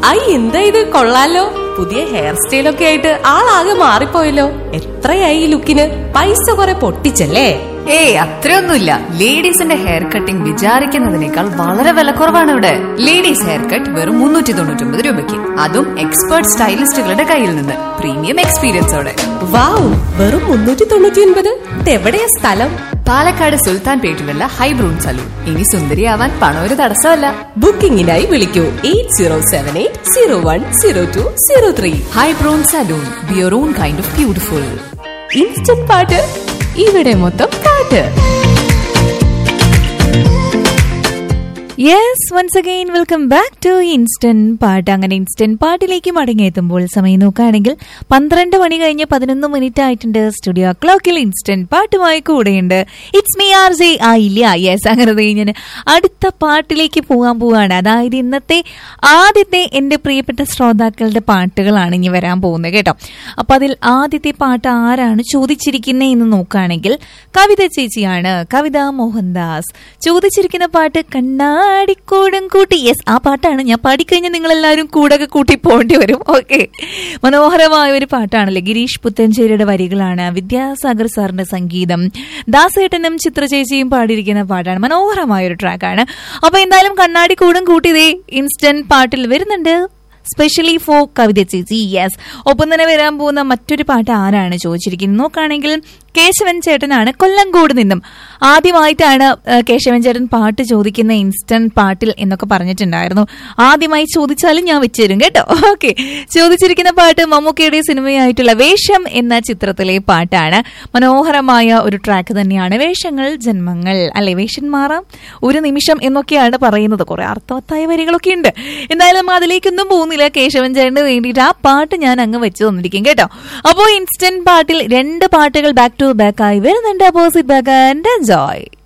I എന്താ ഇത് കൊള്ളാലോ പുതിയ ഹെയർ സ്റ്റൈലൊക്കെ ആയിട്ട് ആളാകെ മാറിപ്പോയല്ലോ എത്രയായി ഈ ലുക്കിന് പൈസ കുറെ പൊട്ടിച്ചല്ലേ ഏയ് അത്രയൊന്നുമില്ല ലേഡീസിന്റെ ഹെയർ കട്ടിംഗ് വിചാരിക്കുന്നതിനേക്കാൾ വളരെ വിലക്കുറവാണ് ഇവിടെ ലേഡീസ് ഹെയർ കട്ട് വെറും മുന്നൂറ്റി തൊണ്ണൂറ്റി ഒമ്പത് രൂപയ്ക്ക് അതും എക്സ്പേർട്ട് സ്റ്റൈലിസ്റ്റുകളുടെ കയ്യിൽ നിന്ന് പ്രീമിയം എക്സ്പീരിയൻസോടെ വാവ് വെറും മുന്നൂറ്റി തൊണ്ണൂറ്റി ഒൻപത് ഇതെവിടെയാ സ്ഥലം പാലക്കാട് സുൽത്താൻ പേട്ടിലുള്ള ഹൈബ്രൂൺ സലൂൺ ഇനി സുന്ദരിയാവാൻ പണം ഒരു തടസ്സമല്ല ബുക്കിംഗിനായി വിളിക്കൂ eight zero seven eight zero one zero two zero three ഹൈബ്രൂൺ salon we're on kind of beautiful instant പാട്ട് ഇവിടെ മൊത്തം പാട്ട് yes once again welcome back to instant പാട്ട് അങ്ങനെ ഇൻസ്റ്റന്റ് പാട്ടിലേക്ക് മടങ്ങിയെത്തുമ്പോൾ സമയം നോക്കുകയാണെങ്കിൽ പന്ത്രണ്ട് മണി കഴിഞ്ഞ് പതിനൊന്ന് മിനിറ്റ് ആയിട്ടുണ്ട് സ്റ്റുഡിയോ ക്ലോക്കിൽ ഇൻസ്റ്റന്റ് പാട്ടുമായി കൂടെയുണ്ട് ഇറ്റ്സ് മീ ആർ ജെ ആ ഇല്ല യെസ് അങ്ങനെ ദേ ഞാൻ അടുത്ത പാട്ടിലേക്ക് പോകാൻ പോവാണ് അതായത് ഇന്നത്തെ ആദ്യത്തെ എൻ്റെ പ്രിയപ്പെട്ട ശ്രോതാക്കളുടെ പാട്ടുകളാണ് ഇനി വരാൻ പോകുന്നത് കേട്ടോ അപ്പൊ അതിൽ ആദ്യത്തെ പാട്ട് ആരാണ് ചോദിച്ചിരിക്കുന്നത് എന്ന് നോക്കുകയാണെങ്കിൽ കവിത ചേച്ചിയാണ് കവിത മോഹൻദാസ് ചോദിച്ചിരിക്കുന്ന പാട്ട് കണ്ണാടിക്കൂടും കൂട്ടി യെസ് ആ പാട്ടാണ് ഞാൻ പാടിക്കഴിഞ്ഞാൽ നിങ്ങൾ എല്ലാവരും കൂടൊക്കെ കൂട്ടി പോകേണ്ടി വരും ഓക്കെ മനോഹരമായ ഒരു പാട്ടാണല്ലേ ഗിരീഷ് പുത്തഞ്ചേരിയുടെ വരികളാണ് വിദ്യാസാഗർ സാറിന്റെ സംഗീതം ദാസേട്ടനും ചിത്രചേച്ചിയും പാടിയിരിക്കുന്ന പാട്ടാണ് മനോഹരമായ ഒരു ട്രാക്കാണ് അപ്പൊ എന്തായാലും കണ്ണാടി കൂടും കൂട്ടിയതേ ഇൻസ്റ്റന്റ് പാട്ടിൽ വരുന്നുണ്ട് സ്പെഷ്യലി ഫോർ കവിത ചേച്ചി യെസ് ഒപ്പം തന്നെ വരാൻ പോകുന്ന മറ്റൊരു പാട്ട് ആരാണ് ചോദിച്ചിരിക്കുന്നത് നോക്കുകയാണെങ്കിൽ കേശവൻ ചേട്ടനാണ് കൊല്ലങ്കോട് നിന്നും ആദ്യമായിട്ടാണ് ആ, കേശവൻ ചേട്ടൻ പാട്ട് ചോദിക്കുന്ന ഇൻസ്റ്റന്റ് പാട്ടിൽ എന്നൊക്കെ പറഞ്ഞിട്ടുണ്ടായിരുന്നു ആദ്യമായി ചോദിച്ചാലും ഞാൻ വെച്ചുതരും കേട്ടോ ഓക്കെ ചോദിച്ചിരിക്കുന്ന പാട്ട് മമ്മൂക്കയുടെ സിനിമയായിട്ടുള്ള വേഷം എന്ന ചിത്രത്തിലെ പാട്ടാണ് മനോഹരമായ ഒരു ട്രാക്ക് തന്നെയാണ് വേഷങ്ങൾ ജന്മങ്ങൾ അല്ലെ വേഷം മാറാം ഒരു നിമിഷം എന്നൊക്കെയാണ് പറയുന്നത് കുറെ അർത്ഥവത്തായ വരികളൊക്കെ ഉണ്ട് എന്തായാലും നമ്മൾ അതിലേക്കൊന്നും പോകുന്നില്ല കേശവൻ ചേട്ടന് വേണ്ടിയിട്ട് ആ പാട്ട് ഞാൻ അങ്ങ് വെച്ച് തന്നിരിക്കും കേട്ടോ അപ്പോൾ ഇൻസ്റ്റന്റ് പാട്ടിൽ രണ്ട് പാട്ടുകൾ ബാക്ക് ടു ബാക്ക് ആയി വരുന്നുണ്ട് അപ്പോസിറ്റ് ബാക്ക് ആൻഡ് എൻജോയ്